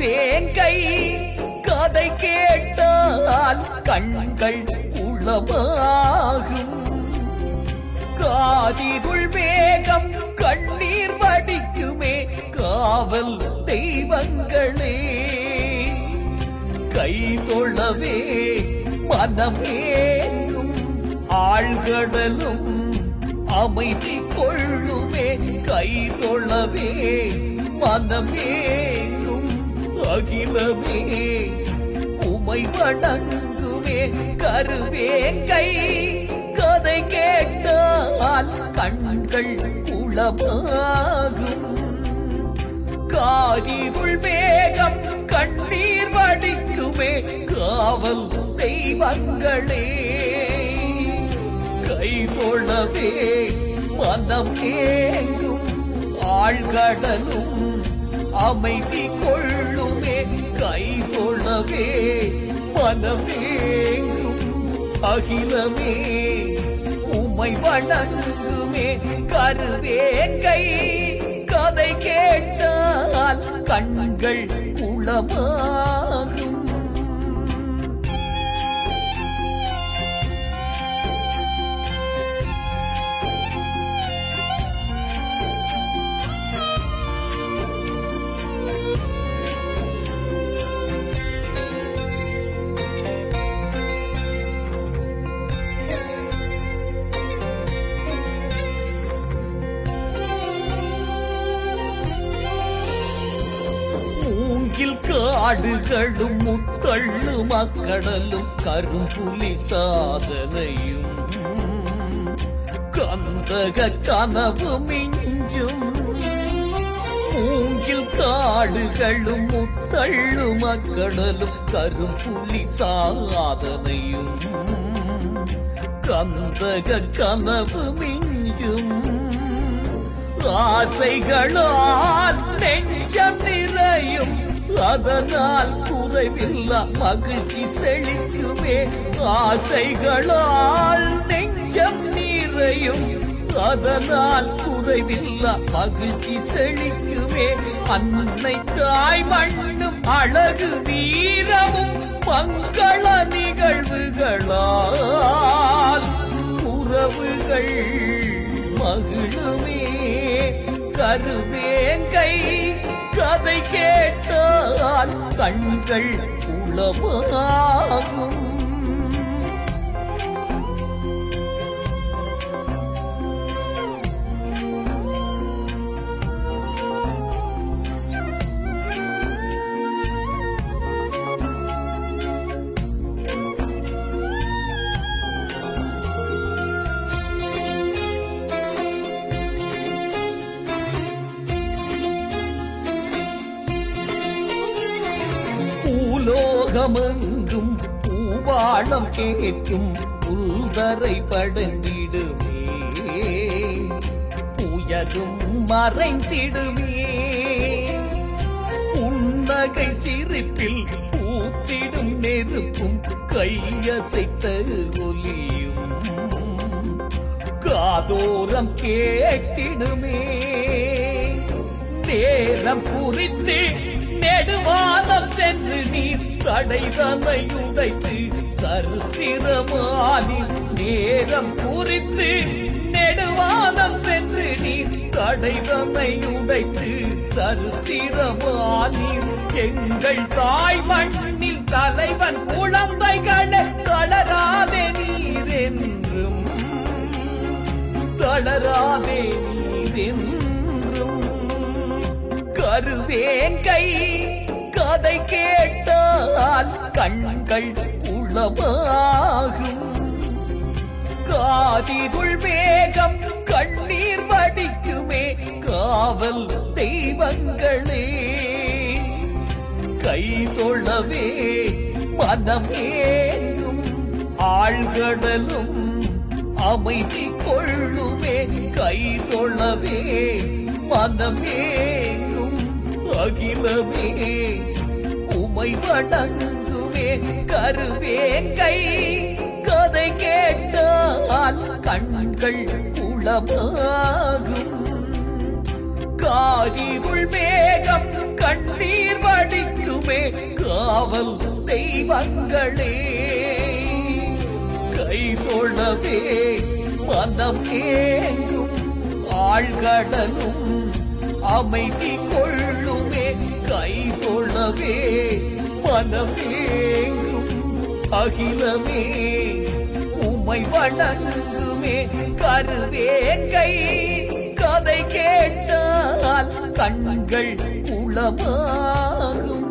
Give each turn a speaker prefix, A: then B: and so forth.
A: கருவேங்கை கதை கேட்டால் கண்கள் குளமாகும் காதிருள் வேகம் கண்ணீர் வடிக்குமே காவல் தெய்வங்களே கை தொழவே மனமேங்கும் ஆழ்கடலும் அமைதி கொள்ளுமே கை தொழவே மனமேங்கும் அகிலமே உமை வணங்குமே கருவேங்கை கதை கேட்டால் கண்கள் குளமாகும் காரிருள் வேகம் கண்ணீர் வடிக்குமே காவல் தெய்வங்களே கை தொழவே மனம் ஏங்கும் ஆழ்கடலும் அமைதி கொள்ளுமே கை தொழவே மனமேங்கும் அகிலமே உமை வணங்குமே கருவேங்கை கதை கேட்டால் கண்கள் குளமாகும் மூங்கில் காடுகளும் முத்தள்ளு மக்கடலும் கரும்புலி சாதனையும் கந்தக கனவு மிஞ்சும் மூங்கில் காடுகளும் முத்தள்ளு மக்கடலும் கரும்புலி சாதனையும் கந்தக கனவு மிஞ்சும் ஆசைகளால் நெஞ்சம் நிறையும் அதனால் குறைவில்லா மகிழ்ச்சி செழிக்குமே ஆசைகளால் நெஞ்சம் நிறையும் அதனால் குறைவில்லா மகிழ்ச்சி செழிக்குமே அன்னை தாய் மண்ணும் அழகு வீரமும் மங்கள நிகழ்வுகளால் உறவுகள் மகிழுமே கருவேங்கை கதை கேட்டால் கண்கள் உளமாகும் பூலோகமெங்கும் பூவாளம் கேட்கும் புல்தரை படங்கிடுமே புயலும் மறைந்திடுமே புன்னகை சிரிப்பில் பூத்திடும் நெருப்பும் கையசைத்த ஒலியும் காதோரம் கேட்டிடுமே நேரம் குறித்து நெடுவானம் சென்று நீர் தடைதனை உடைத்து சரித்திரமானி நேரம் குறித்து நெடுவானம் சென்று நீர் தடைதனை உடைத்து சரித்திரமானீர் எங்கள் தாய் மண்ணில் தலைவன் குழந்தைகளை தளராதே நீர் என்றும் தளராதே நீரென்றும் கருவேங்கை கதை கேட்டால் கண்கள் குளமாகும் காதிருள் வேகம் கண்ணீர் வடிக்குமே காவல் தெய்வங்களே கை தொழவே மனம் ஏங்கும் ஆழ்கடலும் அமைதி கொள்ளுமே கை தொழவே மனமேங்கும் அகிலமே உமை வணங்குமே கருவேங்கை கதை கேட்டால் கண்கள் குளமாகும் காரிருள் மேகம் கண்ணீர் வடி கழிக்குமே காவல் தெய்வங்களே கை தொழவே மனம் ஏங்கும் ஆழ்கடலும் அமைதி கொள்ளுமே கை தொழவே மனம் ஏங்கும் அகிலமே உமை வணங்குமே கருவே கை கதை கேட்டால் கண்கள் குளமாகும்